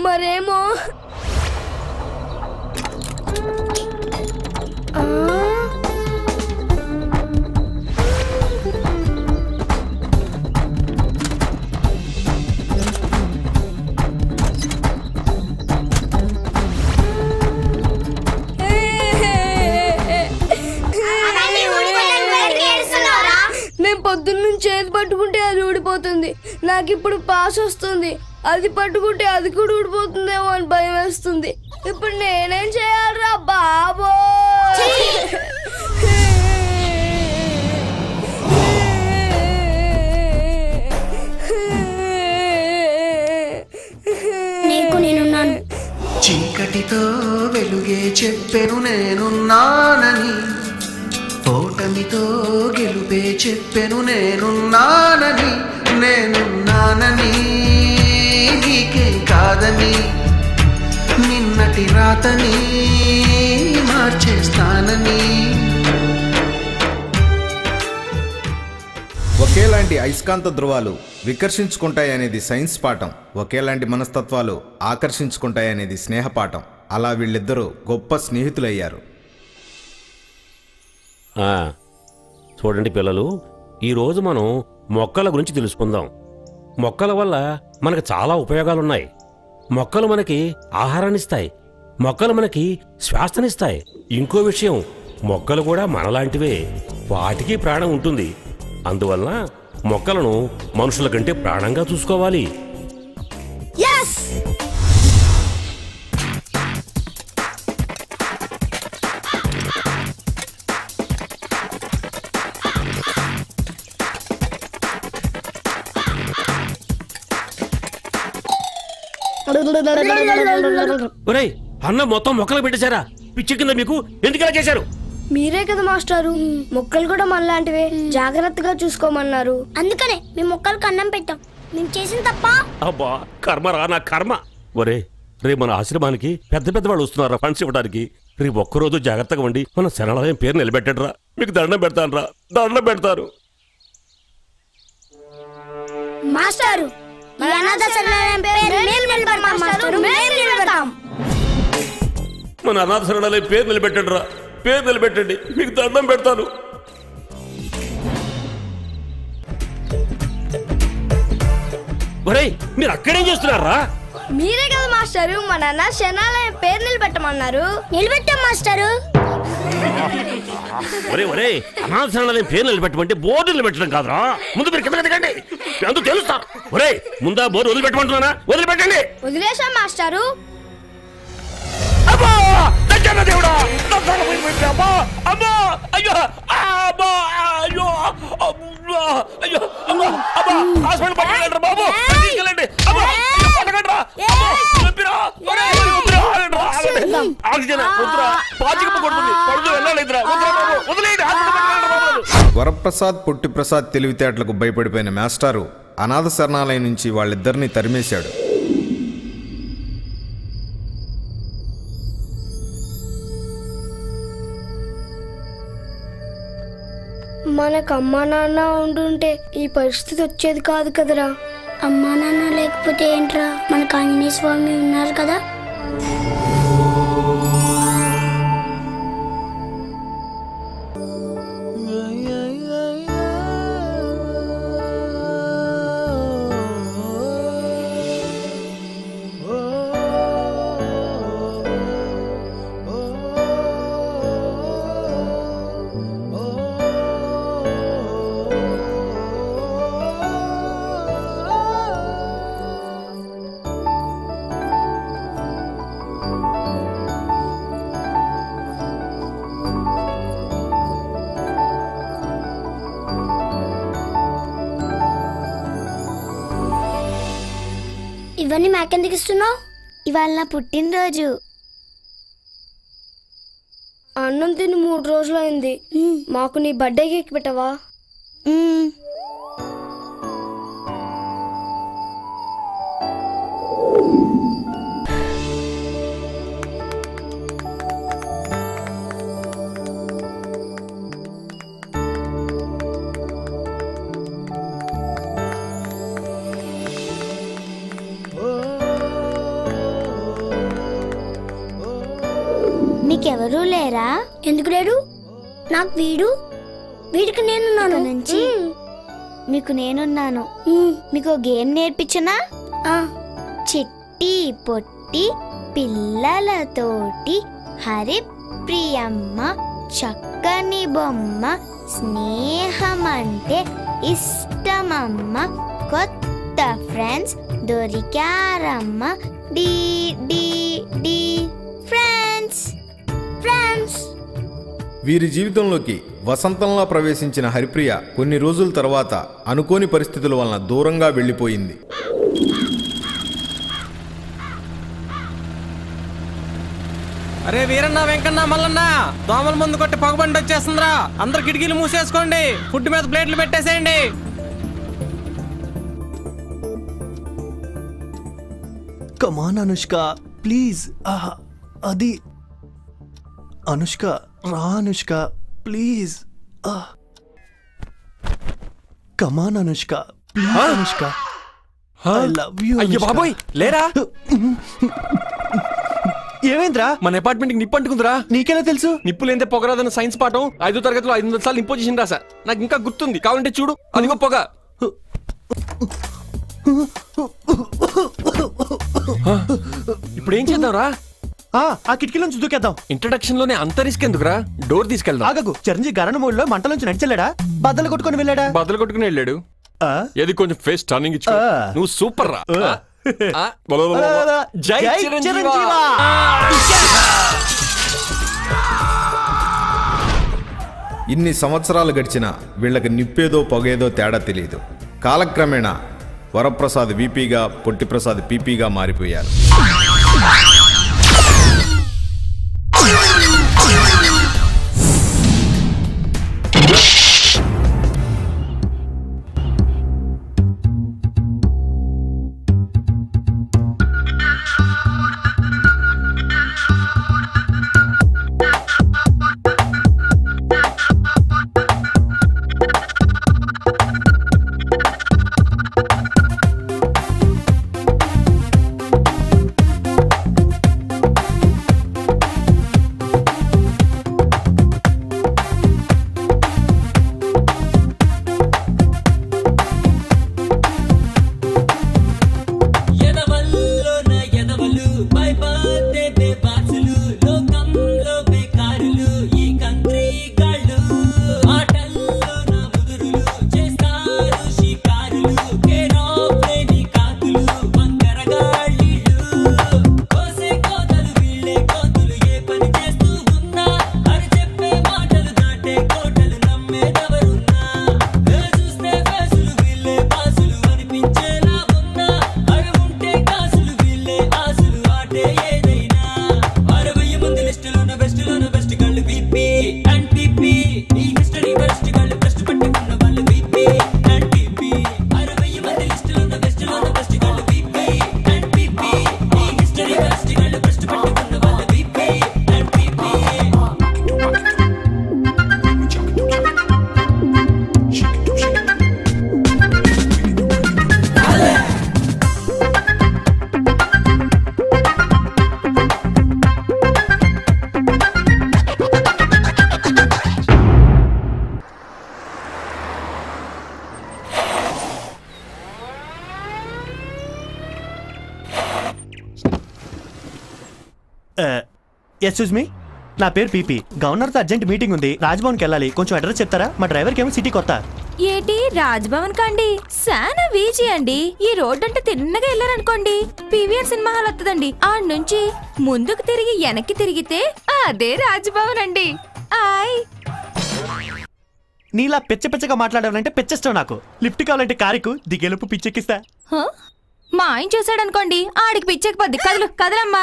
మరేమో ఆ? నేను పొద్దున్న నుంచి చేతి పట్టుకుంటే అది ఊడిపోతుంది నాకు ఇప్పుడు పాస్ వస్తుంది అది పట్టుకుంటే అది కూడా ఊడిపోతుందేమో అని భయం వేస్తుంది ఇప్పుడు నేనేం చేయాలరా బాబో నీకు నేనున్నాను చీకటితో వెలుగే చెప్పెను నేనున్నానని ఓటమితో గెలుపే చెప్పెను నేనున్నానని నేనున్నానని నీకేం కాదని నిన్నటి రాతని మార్చేస్తానని ఒకేలాంటి అయస్కాంత ధృవాలు వికర్షించుకుంటాయనేది సైన్స్ పాఠం ఒకేలాంటి మనస్తత్వాలు ఆకర్షించుకుంటాయనేది స్నేహ పాఠం అలా వీళ్ళిద్దరూ గొప్ప స్నేహితులయ్యారు ఆ, చూడండి పిల్లలు ఈరోజు మనం మొక్కల గురించి తెలుసుకుందాం మొక్కల వల్ల మనకు చాలా ఉపయోగాలున్నాయి మొక్కలు మనకి ఆహారాన్నిస్తాయి మొక్కలు మనకి శ్వాసనిస్తాయి ఇంకో విషయం మొక్కలు కూడా మనలాంటివే వాటికి ప్రాణం ఉంటుంది అందువలన మొక్కలను మనుషుల కంటే ప్రాణంగా చూసుకోవాలి ఒరేయ్ అన్న మొత్తం మొక్కలు పెట్టేశారా పిచ్చి కింద మీకు ఎందుకు ఇలా చేశారు మీరే కదా మాస్టారు మొక్కలు కూడా మనలాంటివే జాగ్రత్తగా చూసుకోమన్నారు అందుకనే మేము మొక్కలకు అన్నం పెట్టాం మేము చేసిన తప్ప అబ్బా కర్మ రా నా కర్మ ఒరే రేపు మన ఆశ్రమానికి పెద్ద పెద్ద వాళ్ళు వస్తున్నారా ఫండ్స్ ఇవ్వడానికి రేపు ఒక్కరోజు జాగ్రత్తగా ఉండి మన శరణాలయం పేరు నిలబెట్టడరా మీకు దండం పెడతాను రా దండం పెడతారు మాస్టారు ఈ అనాథ శరణాలయం పేరు మేము నిలబెడతాం మాస్టారు మేము నిలబెడతాం మన అనాథ శరణాలయం పేరు నిలబెట్టండి రా పేరు నిలబెట్టండి మీకు దండం పెడతాను ఒరేయ్ మీరు అక్కడేం చేస్తున్నారా మీరే కదా మాస్టారు మా నాన్న శనాలయం పేరు నిలబెట్టమన్నారు నిలబెట్టాం మాస్టారు ఒరే ఒరే అనాథ శరణాలయం పేరు నిలబెట్టమంటే బోర్డు నిలబెట్టడం కాదురా ముందు మీరు కింద దిగండి అందుకు తెలుస్తా ఒరే ముందా బోర్డు వదిలిపెట్టమంటున్నానా వదిలిపెట్టండి వదిలేశాం మాస్టారు అబ్బా దచ్చన్న దేవుడా నా తల పోయి పోయింది, అబ్బా అమ్మా అయ్యో ఆ, అబ్బా అయ్యో అబ్బా అయ్యో అబ్బా అబ్బా హాస్పిటల్ పట్టుకెళ్ళండి బాబు తీసుకెళ్ళండి అబ్బా అయ్యో, పట్టుకెళ్ళండి రా. అబ్బా, నొప్పిరా. ఒరేయ్, వద్దురా, ఆగండి రా, ఆగండి. ఆక్సిజన్ వద్దురా పాచికమ్మ కొడుతుంది పడుతూ వెళ్ళాలి ఇద్దరా వద్దురా బాబు వదిలేయండి హాస్పిటల్ పట్టుకెళ్ళండి బాబు వరప్రసాద్ పొట్టిప్రసాద్ తెలివితేటలకు భయపడిపోయిన మాస్టారు అనాథ శరణాలయం నుంచి వాళ్ళిద్దరిని తరిమేశాడు మనకు అమ్మా నాన్న ఉండుంటే ఈ పరిస్థితి వచ్చేది కాదు కదరా అమ్మా నాన్న లేకపోతే ఏంట్రా మనకు ఆంజనేయ స్వామి ఉన్నారు కదా ఇవన్నీ మాకెందుకు ఇస్తున్నావు ఇవాళ నా పుట్టినరోజు అన్నం తిని మూడు రోజులు అయింది మాకు నీ బర్త్డే కేక్ పెట్టవా మ్మ్. మీకెవరూ లేరా ఎందుకు లేరు నాకు వీడు వీడికి నేనున్నాను నుంచి మీకు నేనున్నాను మీకు ఓ గేమ్ నేర్పించనా చిట్టి పొట్టి పిల్లలతోటి హరి ప్రియమ్మ చక్కని బొమ్మ స్నేహం అంటే ఇష్టమమ్మ కొత్త ఫ్రెండ్స్ దొరికారమ్మ D D D friends friends వీరి జీవితంలోకి వసంతంలా ప్రవేశించిన హరిప్రియ కొన్ని రోజుల తర్వాత అనుకోని పరిస్థితుల వలన దూరంగా వెళ్ళిపోయింది అరే వీరన్న వెంకన్న మల్లన్న దోమల ముందు కొట్టి పొగబండి వచ్చేస్తుందిరా అందరు కిటికీలు మూసేసుకోండి ఫుడ్ మీద ప్లేట్లు పెట్టేసేయండి కమాన్ అనుష్క ప్లీజ్ అది అనుష్క రా Anushka please come on Anushka please Anushka I love you అయ్యో బాబోయ్ లేరా ఏమైందిరా మన అపార్ట్మెంట్ కి నిప్పు అంటుకుందిరా నీకెలా తెలుసు నిప్పు లేదే పొగరాదన్న సైన్స్ పాఠం ఐదో తరగతిలో ఐదు వందల సార్లు ఇంపోజిషన్ రాసా నాకు ఇంకా గుర్తుంది కావాలంటే చూడు అదిగో పొగ ఆ, ఇప్పుడు ఏం చేద్దాంరా ఆ ఆ కిటికీలోంచి దూకేద్దాం ఇంట్రడక్షన్ లోనే అంత రిస్క్ ఎందుకురా డోర్ తీసుకెళ్దాం ఆగకు చిరంజీవి గరణ మూడులో మంటలోంచి నడిచెళ్ళాడా బద్దలు కొట్టుకొని వెళ్ళాడా బదులు కొట్టుకుని వెళ్ళాడు ఆ? ఏది కొంచెం ఫేస్ టర్నింగ్ ఇచ్చు ఆ. నువ్వు సూపర్ రా ఆ. ఆ, బల బల బల బల. జై జై చిరంజీవా చిరంజీవా! ఇన్ని సంవత్సరాలు గడిచినా వీళ్ళకి నిప్పేదో పొగేదో తేడా తెలియదు కాలక్రమేణా వరప్రసాద్ వీపీగా పొట్టిప్రసాద్ పీపీగా మారిపోయారు ఎదవల్లో నా ఎదవలు బై బర్త్డే బేబాసులు లోకంలో బేకారులు ఈ కంట్రీ గాళ్ళు ఆటల్లో నా ముదురులు చేస్తారు షికారులు కేరాఫ్లేని కాకులు వంకరగాళ్ళిళ్ళు కోసే కోతలు వీళ్ళే కోతులు ఏ పని చేస్తూ ఉన్నా అని చెప్పే మాటలు దాటే కోటలు నమ్మేదెవరున్నా ఏ చూస్తే ఫేసులు వీళ్ళే బాసులు అనిపించేలా ఉన్నా అరే ఉంటే కాసులు వీళ్ళే ఆసులు ఆటే ఏదైనా అరవై మంది లిస్టులోన బెస్ట్ లోన బెస్ట్ గళ్ళు బీపీ అండ్ పీపీ ఈ హిస్టరీ బెస్ట్ గళ్ళు బెస్ట్ పట్టుకున్న వాళ్ళు బీపీ అండ్ పీపీ అరవై మంది లిస్టులోన బెస్ట్ లోన బెస్ట్ గళ్ళు బీపీ అండ్ పీపీ ఈ హిస్టరీ బెస్ట్ గళ్ళు బెస్ట్ పట్టుకున్న వాళ్ళు BP and PP excuse me నా పేరు పీపీ గవర్నర్తో అర్జెంట్ మీటింగ్ ఉంది రాజ్భవన్కి వెళ్ళాలి కొంచెం అడ్రస్ చెప్తారా మా డ్రైవర్కి ఏమో సిటీ కొత్త ఏటి రాజ్భవన్ కండి సానా వీజీ అండి ఈ రోడ్ అంటే తిన్నగా వెళ్ళారనుకోండి పీవీఆర్ సినిమా హాల్ వస్తుందండి ఆ నుంచి ముందుకు తిరిగి వెనక్కి తిరిగితే అదే రాజ్భవన్ అండి ఆయ్ నీలా పిచ్చ పిచ్చగా మాట్లాడాలంటే పిచ్చిష్టం నాకు లిఫ్ట్ కావాలంటే కారుకు దిగేలుపు పిచ్చెక్కిస్తా హ? మా ఆయన చూసాడనుకోండి ఆడికి పిచ్చెక్కిపోద్ది కదలు కదలమ్మా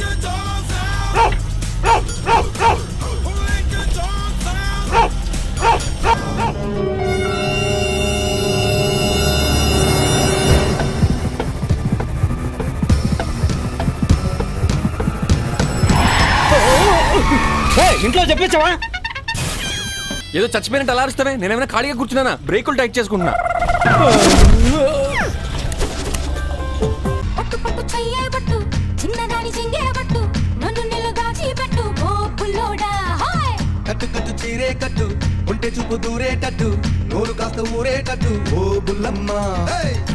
Who let the dogs out? ఇంట్లో చెప్పించావా ఏదో చచ్చిపోయినట్టు అలా అరుస్తావే నేనేమైనా ఖాళీగా కూర్చున్నానా బ్రేకులు టైట్ చేసుకుంటున్నా పట్టు పట్టు చెయ్యే పట్టు చిన్నదాని చెంగే పట్టు నన్ను నిలుగా చీపెట్టు ఓ పుల్లోడా హాయ్ కట్టు కట్టు చీరే కట్టు ఉంటే చూపు దూరేటట్టు నోరు కాస్త ఊరేటట్టు ఓ బుల్లమ్మ